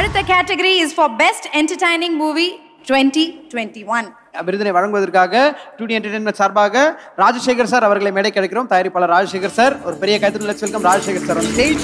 அடுத்த category is for best entertaining movie twenty twenty one விருதினை வழங்குவதற்காக டூடி என்டர்டைன்மெண்ட் சார்பாக ராஜசேகர் சார் அவர்களை மேடை கிடைக்கிறோம் தயாரிப்பாளர் ராஜசேகர் சார் ஒரு பெரிய கைத்தறி லட்சம் welcome Rajasekar sir on stage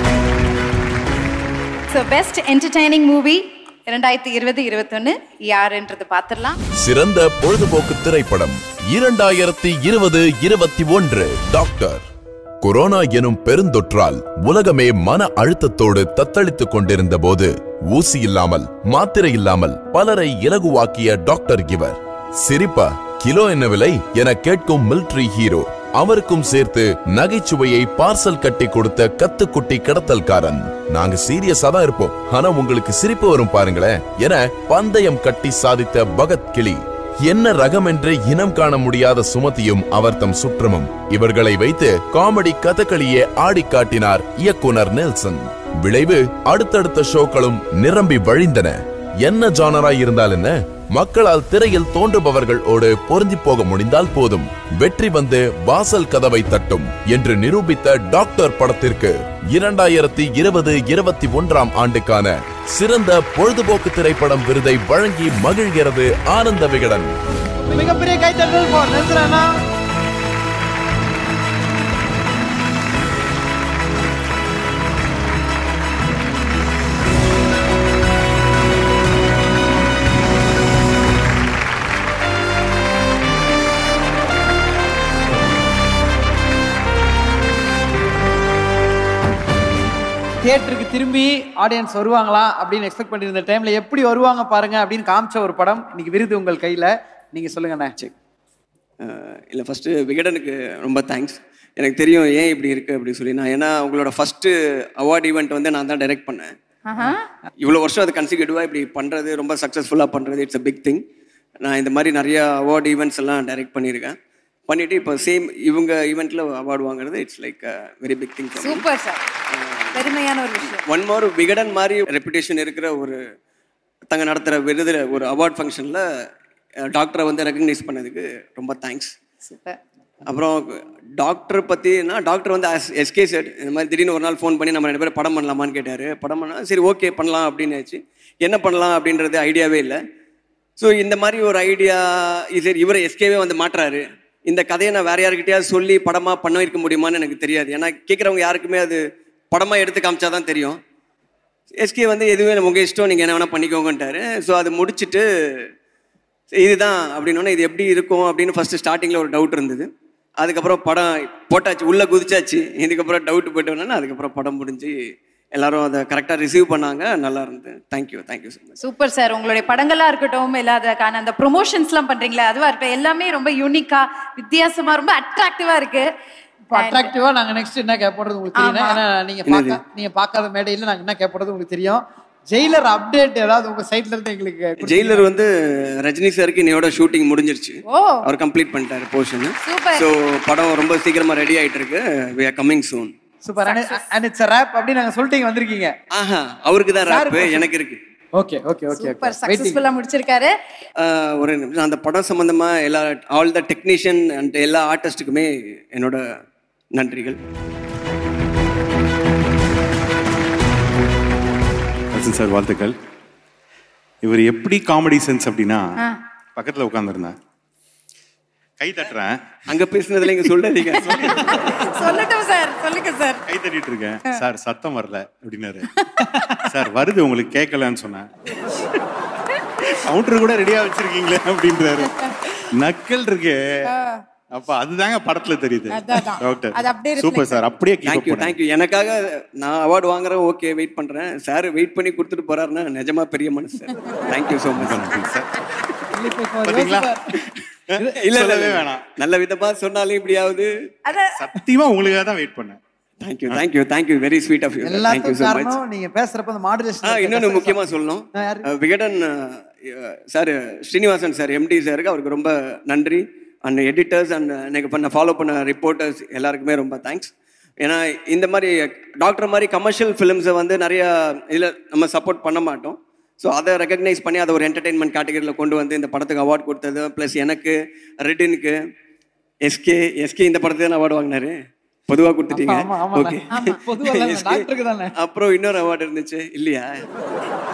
so best entertaining movie இரண்டாயிரத்தி இருபது இருபத்தொன்னு யாருன்றது பார்த்துடலாம் சிறந்த பொழுதுபோக்கு திரைப்படம் இரண்டாயிரத்தி இருபது இருபத்தி ஒன்று டாக்டர் கொரோனா எனும் பெருந்தொற்றால் உலகமே மன அழுத்தத்தோடு தத்தளித்துக் கொண்டிருந்த போது ஊசி இல்லாமல் மாத்திரை இல்லாமல் பலரை இலகுவாக்கிய டாக்டர் இவர் சிரிப்பா கிலோ என்ன விலை என கேட்கும் மிலிட்டரி ஹீரோ அவருக்கும் சேர்த்து நகைச்சுவையை பார்சல் கட்டி கொடுத்த கத்துக்குட்டி கடத்தல்காரன் நாங்க சீரியஸா தான் இருப்போம் ஆனா உங்களுக்கு சிரிப்பு வரும் பாருங்களேன் என பந்தயம் கட்டி சாதித்த பகத் கிளி என்ன ரகம் என்று இனம் காண முடியாத சுமதியும் அவர் தம் சுற்றமும் இவர்களை வைத்து காமெடி கதகளியே ஆடி காட்டினார் இயக்குனர் நெல்சன் விளைவு அடுத்தடுத்த ஷோக்களும் நிரம்பி வழிந்தன என்ன ஜானராய் இருந்தால் என்ன மக்களால் திரையில் தோன்றுபவர்கள் ஓடு பொருந்தி போக முடிந்தால் போதும் வெற்றி வந்து வாசல் கதவை தட்டும் என்று நிரூபித்த டாக்டர் படத்திற்கு இரண்டாயிரத்தி இருபது இருபத்தி ஒன்றாம் ஆண்டுக்கான சிறந்த பொழுதுபோக்கு திரைப்படம் விருதை வழங்கி மகிழ்கிறது ஆனந்த விகடன் மிகப்பெரிய கைத்தட்டல் for நெல்சன் அண்ணா தியேட்டருக்கு திரும்பி ஆடியன்ஸ் வருவாங்களா அப்படின்னு எக்ஸ்பெக்ட் பண்ணியிருந்த டைம்ல எப்படி வருவாங்க பாருங்க அப்படின்னு காமிச்ச ஒரு படம் இன்னைக்கு விருது உங்கள் கையில நீங்க சொல்லுங்க அண்ணா இல்லை ஃபஸ்ட்டு விகடனுக்கு ரொம்ப தேங்க்ஸ் எனக்கு தெரியும் ஏன் இப்படி இருக்குது அப்படின்னு சொல்லி நான் ஏன்னா உங்களோட ஃபஸ்ட்டு அவார்ட் ஈவெண்ட் வந்து நான் தான் டைரக்ட் பண்ணேன் இவ்வளோ வருஷம் அது கன்சிக்யூட்டிவாக இப்படி பண்ணுறது ரொம்ப சக்ஸஸ்ஃபுல்லாக பண்ணுறது இட்ஸ் a பிக் திங் நான் இந்த மாதிரி நிறைய அவார்ட் ஈவெண்ட்ஸ் எல்லாம் டைரக்ட் பண்ணியிருக்கேன் பண்ணிவிட்டு இப்போ சேம் இவங்க ஈவெண்ட்டில் அவார்டு வாங்குறது it's like very big thing super sir பெருமையான ஒரு விஷயம் ஒன் மோர் விகடன் மாதிரி ரெப்புடேஷன் இருக்கிற ஒரு தங்க நடத்துகிற விருதில் ஒரு அவார்ட் ஃபங்க்ஷனில் டாக்டரை வந்து ரெக்கக்னைஸ் பண்ணதுக்கு ரொம்ப தேங்க்ஸ் சூப்பர் அப்புறம் டாக்டர் பற்றினா டாக்டர் வந்து எஸ்கே சார் இந்த மாதிரி திடீர்னு ஒரு நாள் ஃபோன் பண்ணி நம்ம ரெண்டு பேரும் படம் பண்ணலாமான்னு கேட்டார் படம் பண்ணா சரி ஓகே பண்ணலாம் அப்படின்னு ஆச்சு என்ன பண்ணலாம் அப்படின்றது ஐடியாவே இல்லை ஸோ இந்த மாதிரி ஒரு ஐடியா சரி இவரை எஸ்கேவே வந்து மாட்டுறாரு இந்த கதையை நான் வேற யாருக்கிட்டயாவது சொல்லி படமாக பண்ண வைக்க முடியுமான்னு எனக்கு தெரியாது ஏன்னா கேட்குறவங்க யாருக்குமே அது படமாக எடுத்து காமிச்சா தான் தெரியும் எஸ்கே வந்து எதுவுமே உங்கள் இஷ்டம் நீங்கள் என்ன வேணால் பண்ணிக்கோங்கன்ட்டாரு ஸோ அது முடிச்சுட்டு இதுதான் அப்படின்னோடனே இது எப்படி இருக்கும் அப்படின்னு ஃபர்ஸ்ட் ஸ்டார்டிங்கில் ஒரு டவுட் இருந்தது அதுக்கப்புறம் படம் போட்டாச்சு உள்ளே குதிச்சாச்சு இதுக்கப்புறம் டவுட் போயிட்டோன்னா அதுக்கப்புறம் படம் முடிஞ்சு எல்லாரும் அதை கரெக்டாக ரிசீவ் பண்ணாங்க நல்லா இருந்தது thank you thank you so much super sir உங்களுடைய படங்களா இருக்கட்டும் இல்ல அதுக்கான அந்த ப்ரொமோஷன்ஸ்லாம் பண்றீங்களா அதுவா இருக்கட்டும் எல்லாமே ரொம்ப யூனிக்கா வித்தியாசமா ரொம்ப அட்ராக்டிவா இருக்கு இப்போ அட்ராக்டிவா நாங்க நெக்ஸ்ட் என்ன கேட்போறது உங்களுக்கு தெரியும் ஆமா. ஏன்னா நீங்க பார்க்க நீங்க பார்க்காத மேடையில நாங்க என்ன கேட்போறது உங்களுக்கு தெரியும் ஜெயிலர் அப்டேட் ஏதாவது உங்க சைட்ல இருந்து எங்களுக்கு கொடுத்தீங்கன்னா- ஜெயிலர் வந்து ரஜினி சாருக்கு இன்னையோட ஷூட்டிங் முடிஞ்சிருச்சு ஓ அவர் கம்ப்ளீட் பண்ணிட்டாரு போர்ஷன் Super. ஸோ படம் ரொம்ப சீக்கிரமா ரெடி ஆயிட்டு இருக்கு we are coming soon super and it's wrap அப்படின்னு நாங்க சொல்லிட்டீங்க வந்திருக்கீங்க ஆஹா அவருக்கு தான் Sir, ரேப் எனக்கு இருக்கு ஓகே ஓகே ஓகே சூப்பர் சக்சஸ்ஃபுல்லா முடிச்சிருக்காரு ஆஹ் ஒரு நிமிஷம் அந்த படம் சம்பந்தமா எல்லா ஆல் த டெக்னீஷியன் அண்ட் எல்லா ஆர்டிஸ்ட்டுக்குமே என்னோட நன்றிகள் வசந்த் சார் வாழ்த்துக்கள் இவர் எப்படி காமெடி சென்ஸ் அப்படின்னா பக்கத்துல உட்காந்துருந்தேன் கை தட்டுறேன் அங்க பேசுனதுல இங்க சொல்லாதீங்க சொல்லட்டும் சார் சொல்லுங்க சார் கை தட்டிட்டு இருக்கேன் சார் சத்தம் வரல அப்படின்னாரு சார் வருது உங்களுக்கு கேட்கலன்னு சொன்னேன் கவுண்டர் கூட ரெடியா வச்சிருக்கீங்களே அப்படின்றாரு நக்கல் இருக்கு அப்ப அதுதாங்க படத்துல தெரியுது டாக்டர் அது அப்படியே சூப்பர் சார் அப்படியே keep up தேங்க்யூ பண்ணுங்க. தேங்க்யூ எனக்காக நான் அவார்டு வாங்குறேன் ஓகே வெயிட் பண்றேன் சார் வெயிட் பண்ணி கொடுத்துட்டு போறாருன்னா நிஜமா பெரிய மனசு சார் தேங்க்யூ ஸோ மச் நன்றி சார் இப்போ பாத்தீங்களா இல்ல இல்ல சொல்லவே இல்ல. வேணாம் நல்ல விதமா சொன்னாலும் இப்படியாவது அத சத்தியமா உங்களுக்காக தான் வெயிட் பண்ணேன் thank you thank you thank you very sweet of you thank you எல்லாத்துக்கும் ஸோ மச் காரணம் நீங்க பேசுறப்ப அந்த ஆ மாடுலேஷன் இன்னொன்று முக்கியமாக சொல்லணும் ஆ, யாரு? அஹ், Vikatan sir Srinivasan sir MD சாருக்கு அவருக்கு ரொம்ப நன்றி அண்ட் எடிட்டர்ஸ் அண்ட் எனக்கு பண்ண ஃபாலோ பண்ண ரிப்போர்ட்டர்ஸ் எல்லாருக்குமே ரொம்ப தேங்க்ஸ் ஏன்னா இந்த மாதிரி டாக்டர் மாதிரி கமர்ஷியல் ஃபிலிம்ஸை வந்து நிறைய இதில் நம்ம சப்போர்ட் பண்ண மாட்டோம் ஸோ அதை ரெக்கக்னைஸ் பண்ணி அதை ஒரு என்டர்டெயின்மெண்ட் கேட்டகரியில் கொண்டு வந்து இந்த படத்துக்கு அவார்ட் கொடுத்தது ப்ளஸ் எனக்கு ரெட்டினுக்கு எஸ்கே எஸ்கே இந்த படத்துக்கு தான் அவார்டு வாங்கினாரு பொதுவாக கொடுத்துட்டீங்க ஆமா, ஆமா. ஓகே பொதுவா இல்ல, டாக்டருக்கு தானே. அப்புறம் இன்னொரு அவார்டு இருந்துச்சு இல்லையா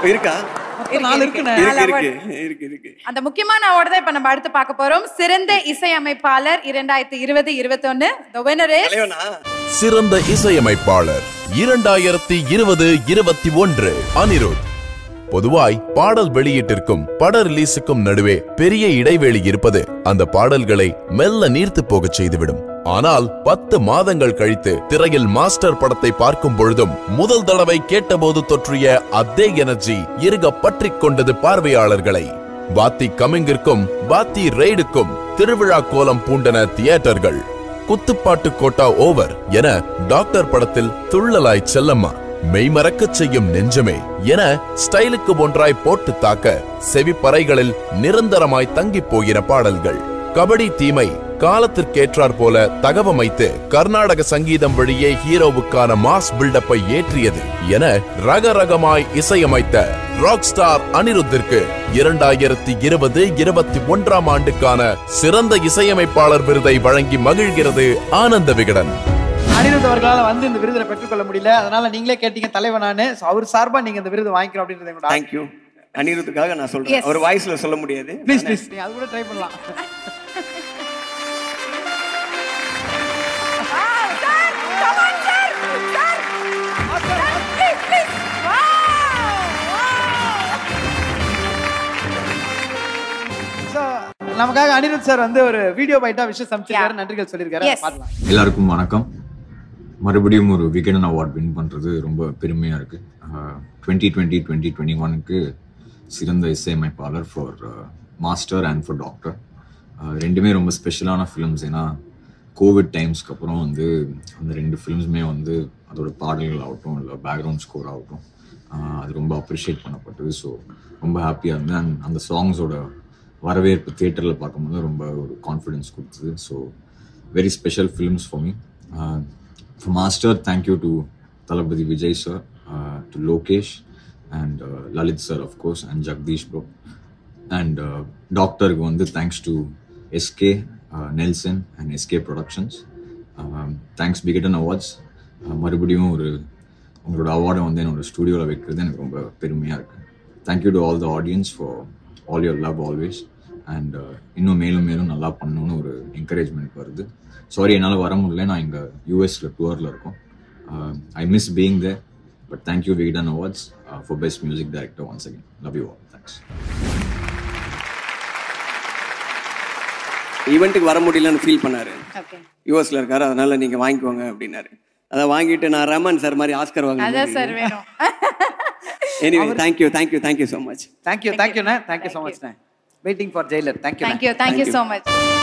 இருக்கா மொத்தம் நாலு இருக்குண்ணே இருக்கு இருக்கு இருக்கு இருக்கு அந்த முக்கியமான அவார்டு தான் இப்ப நம்ம அடுத்து பார்க்க போறோம் சிறந்த இசையமைப்பாளர் இரண்டாயிரத்தி இருபது இருபத்தொன்னு The winner is தலைவனா சிறந்த இசையமைப்பாளர் இரண்டாயிரத்தி இருபது இருபத்தி ஒன்று அனிருத் பொதுவாய் பாடல் வெளியீட்டிற்கும் பட ரிலீஸுக்கும் நடுவே பெரிய இடைவெளி இருப்பது அந்த பாடல்களை மெல்ல நீர்த்து போகச் செய்துவிடும் ஆனால் பத்து மாதங்கள் கழித்து திரையில் மாஸ்டர் படத்தை பார்க்கும் பொழுதும் முதல் தடவை கேட்டபோது தொற்றிய அதே எனர்ஜி இருக பற்றிக் கொண்டது பார்வையாளர்களை பாத்தி கமிங்கிற்கும் பாத்தி ரெய்டுக்கும் திருவிழா கோலம் பூண்டன தியேட்டர்கள் குத்துப்பாட்டு கோட்டா ஓவர் என டாக்டர் படத்தில் துள்ளலாய் செல்லம்மா மெய்மறக்கச் செய்யும் நெஞ்சமே என ஸ்டைலுக்கு ஒன்றாய் போட்டு தாக்க செவிப்பறைகளில் நிரந்தரமாய் தங்கிப் போகிற பாடல்கள் கபடி தீமை காலத்திற்கேற்றாற் போல தகவமைத்து கர்நாடக சங்கீதம் வழியே ஹீரோவுக்கான மாஸ் பில்டப்பை ஏற்றியது என ரக ரகமாய் இசையமைத்த ராக் ஸ்டார் அனிருத்திற்கு இரண்டாயிரத்தி இருபது இருபத்தி ஒன்றாம் ஆண்டுக்கான சிறந்த இசையமைப்பாளர் விருதை வழங்கி மகிழ்கிறது ஆனந்த விகடன் அனிருத் அவர்களால வந்து இந்த விருதை பெற்றுக்கொள்ள முடியல அதனால நீங்களே கேட்டீங்க தலைவனானு So, அவர் சார்பா நீங்க இந்த விருது வாங்கிக்கிறோம் அப்படின்றது எங்களோட தேங்க்யூ அனிருத்துக்காக நான் Yes. சொல்றேன் ஒரு வாய்ஸ்ல சொல்ல முடியாது ப்ளீஸ் ப்ளீஸ் நீங்க அது கூட ட்ரை பண்ணலாம் So, நமக்காக அனிருத் சார் வந்து ஒரு வீடியோ பைட்டா விஷயம் சமைச்சிருக்காரு நன்றிகள் சொல்லியிருக்காரு Yes. பார்க்கலாம் எல்லாருக்கும் வணக்கம் மறுபடியும் ஒரு விகடன் அவார்ட் வின் பண்ணுறது ரொம்ப பெருமையாக இருக்குது டுவெண்ட்டி டுவெண்ட்டி டுவெண்ட்டி டுவெண்ட்டி ஒனுக்கு சிறந்த இசையமைப்பாளர் for Master and for Doctor ரெண்டுமே ரொம்ப ஸ்பெஷலான ஃபிலிம்ஸ் ஏன்னா கோவிட் டைம்ஸ்க்கு அப்புறம் வந்து அந்த ரெண்டு ஃபிலிம்ஸுமே வந்து அதோட பாடல்கள் ஆகட்டும் இல்லை பேக்ரவுண்ட் ஸ்கோர் ஆகட்டும் ஆஹ் அது ரொம்ப அப்ரிஷியேட் பண்ணப்பட்டது ஸோ ரொம்ப ஹாப்பியாக இருந்தேன் அண்ட் அந்த சாங்ஸோட வரவேற்பு தியேட்டரில் பார்க்கும்போது ரொம்ப ஒரு கான்ஃபிடென்ஸ் கொடுத்தது so very special films for me. Uh, for Master, thank you to Talabadi Vijay sir, uh, to Lokesh, and uh, Lalit sir, of course, and Jagdish bro. And uh, Doctor Gwandu, thanks to SK, uh, Nelson, and SK Productions. Um, thanks Bigeton Awards. Uh, மறுபடியும் ஒரு உங்களோட அவார்டை வந்து என்னோட ஸ்டுடியோவில் வைக்கிறது எனக்கு ரொம்ப பெருமையாக இருக்குது thank you to all the audience for all your love always and இன்னும் மேலும் மேலும் நல்லா பண்ணணும்னு ஒரு என்கரேஜ்மெண்ட் வருது சாரி என்னால் வர முடியல நான் இங்கே யூஎஸில் டூரில் இருக்கோம் I miss being there but thank you Vikatan awards for best music director once again love you all thanks ஈவெண்ட்டுக்கு வர முடியலன்னு ஃபீல் பண்ணாரு Okay. யூஎஸ்ல இருக்காரு அதனால நீங்க வாங்கிக்கோங்க அப்படின்னாரு அதை வாங்கிட்டு நான் ரமன் சார் மாதிரி ஆஸ்கர் அதான் சார் வாங்க வேணும் anyway thank you thank you thank you so much thank you தேங்க்யூண்ணே தேங்க்யூ ஸோ மச்ண்ணே waiting for Jailer thank you thank you thank you so much